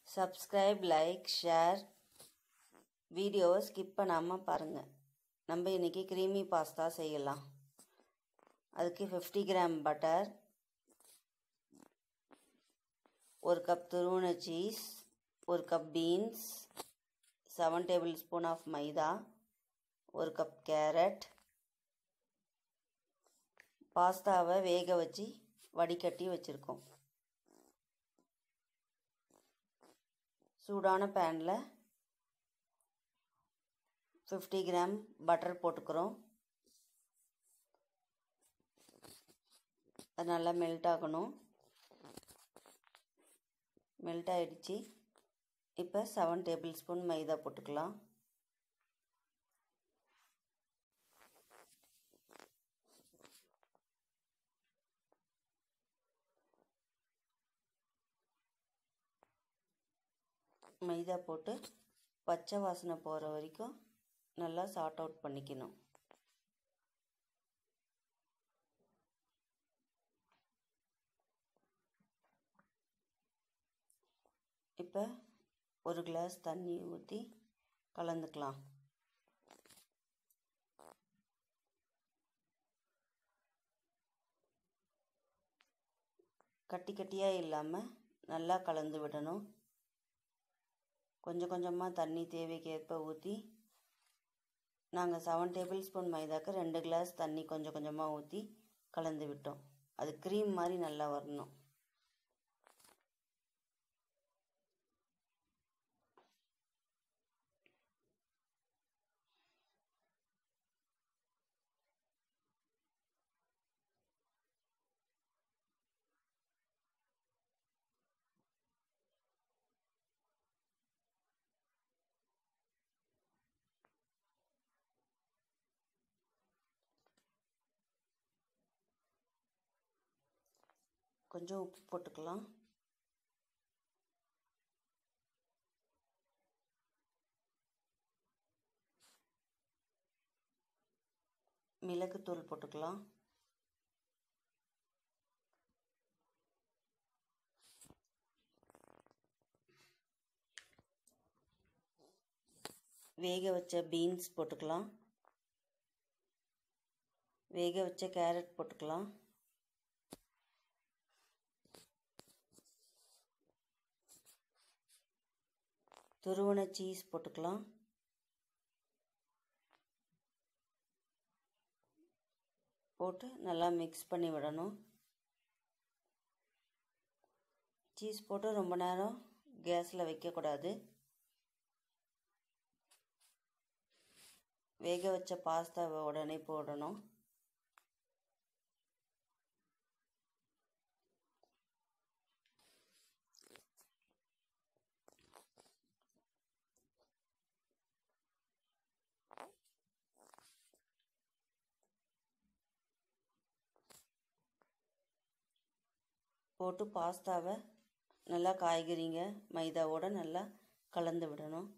subscribe like share வீடியோவை skip பண்ணாமல் பாருங்கள் நம்ம இன்றைக்கி க்ரீமி பாஸ்தா செய்யலாம் அதுக்கு ஃபிஃப்டி கிராம் பட்டர் ஒரு கப் துருவன சீஸ் ஒரு cup beans seven tablespoon of maida ஒரு கப் கேரட் பாஸ்தாவை வேக வச்சு வடிகட்டி வச்சுருக்கோம் சூடான பேனில் ஃபிஃப்டி கிராம் பட்டர் போட்டுக்கிறோம் அது நல்லா மெல்ட் ஆகணும் மெல்ட் ஆகிடுச்சு இப்போ செவன் டேபிள் ஸ்பூன் மைதா போட்டுக்கலாம் மைதா போட்டு பச்சை வாசனை போகிற வரைக்கும் நல்லா சார்ட் அவுட் பண்ணிக்கணும் இப்போ ஒரு கிளாஸ் தண்ணி ஊற்றி கலந்துக்கலாம் கட்டி கட்டியாக இல்லாமல் நல்லா கலந்து விடணும் கொஞ்சம் கொஞ்சமாக தண்ணி தேவைக்கேற்ப ஊற்றி நாங்கள் செவன் டேபிள் ஸ்பூன் மைதாக்கு ரெண்டு கிளாஸ் தண்ணி கொஞ்சம் கொஞ்சமாக ஊற்றி கலந்து விட்டோம் அது க்ரீம் மாதிரி நல்லா வரணும் கொஞ்சம் உப்பு போட்டுக்கலாம் மிளகுத்தூள் போட்டுக்கலாம் வேக வச்ச பீன்ஸ் போட்டுக்கலாம் வேக வச்ச கேரட் போட்டுக்கலாம் துருவன சீஸ் போட்டுக்கலாம் போட்டு நல்லா மிக்ஸ் பண்ணி விடணும் சீஸ் போட்டு ரொம்ப நேரம் கேஸில் வைக்கக்கூடாது வேக வச்ச பாஸ்தாவை உடனே போடணும் போட்டு பாஸ்தாவை நல்லா காய்கறிங்க மைதாவோடு நல்லா கலந்து விடணும்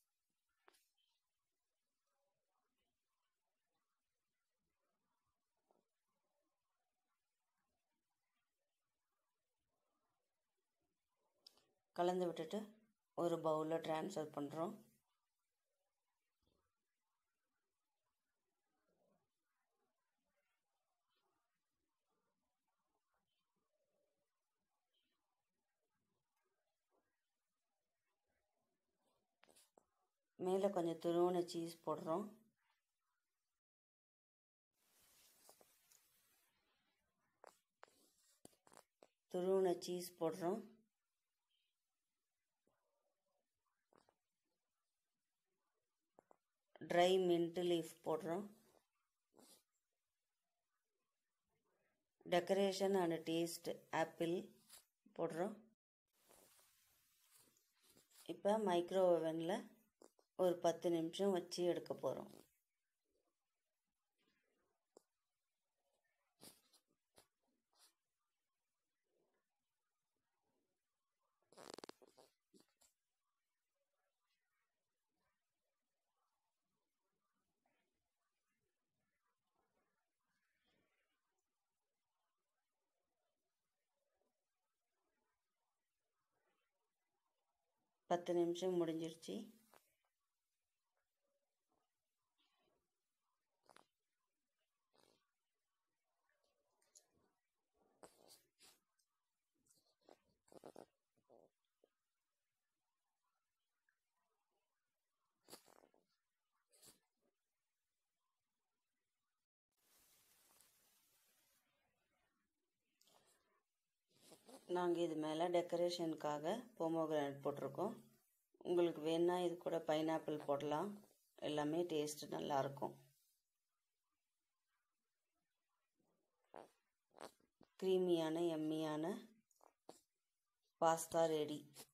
கலந்து விட்டுட்டு ஒரு பவுலில் ட்ரான்ஸ்ஃபர் பண்ணுறோம் மேலே கொஞ்சம் துருவன சீஸ் போடுறோம் துருவன சீஸ் போடுறோம் ட்ரை மின்ட் லீஃப் போடுறோம் டெக்கரேஷன் அண்ட் டேஸ்ட் ஆப்பிள் போடுறோம் இப்போ மைக்ரோ ஓவனில் ஒரு பத்து நிமிஷம் வச்சு எடுக்க போகிறோம் பத்து நிமிஷம் முடிஞ்சிருச்சு நாங்கள் இது மேலே டெக்கரேஷனுக்காக போமோகிரானட் போட்டிருக்கோம் உங்களுக்கு வேணா இது கூட பைனாப்பிள் போடலாம் எல்லாமே டேஸ்ட்டு நல்லாயிருக்கும் க்ரீமியான எம்மியான பாஸ்தா ரெடி